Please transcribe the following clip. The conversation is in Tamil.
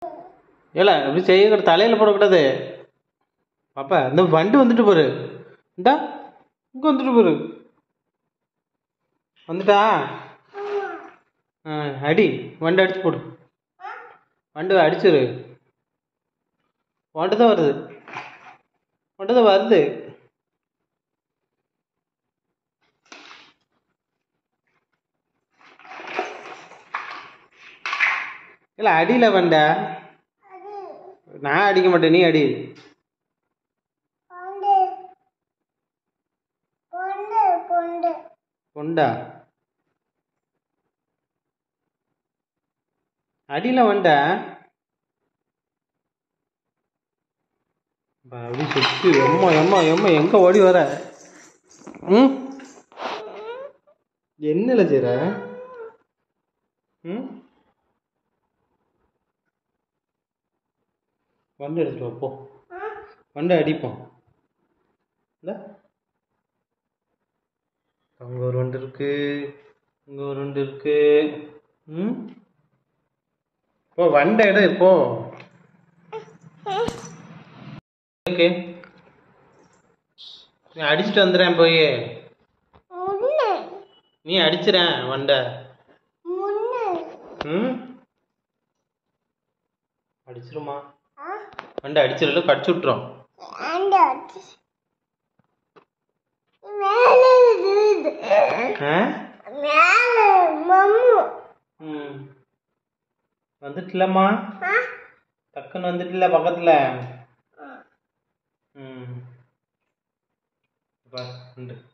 ஏல அப்படி செய்ய தலையில் போடக்கூடாது பாப்பா இந்த வண்டு வந்துட்டு போரு இந்தா இங்கே வந்துட்டு போரு வந்துட்டா ஆ அடி வண்டு அடிச்சு போடு வண்டு அடிச்சிரு வண்டு தான் வருது வண்டு தான் வருது இல்லை அடியில வண்ட நான் அடிக்க மாட்டேன் நீ அடி பொண்டு பொண்டு பொண்டு கொண்டா அடியில் வண்ட அப்படி சுற்றி எம்மா எம்மா எம்மா எங்கே ஓடி வர ம் என்னல செய்ற ம் வண்டு அடிச்சுட்டு வா, போ வண்டு அடிப்போம் இந்த அங்கே ஒரு வண்டு இருக்கு இங்கே ஒரு வண்டு இருக்கு ம் போ வண்டை எடு போ ஓகே நீ அடிச்சுட்டு வந்துடுறேன் போய் முன்ன நீ அடிச்சிடேன் வண்டை முன்ன ம் அடிச்சிருமா ஆ வண்டை அடிச்சிடல கடிச்சு விட்டுரும் அந்த மேலே இருக்குது ஆ மேலே மம்மு ம் வந்துட்டுலம்மா ஆ டக்குன்னு வந்துட்டுல பக்கத்தில் ம் பார் உண்டு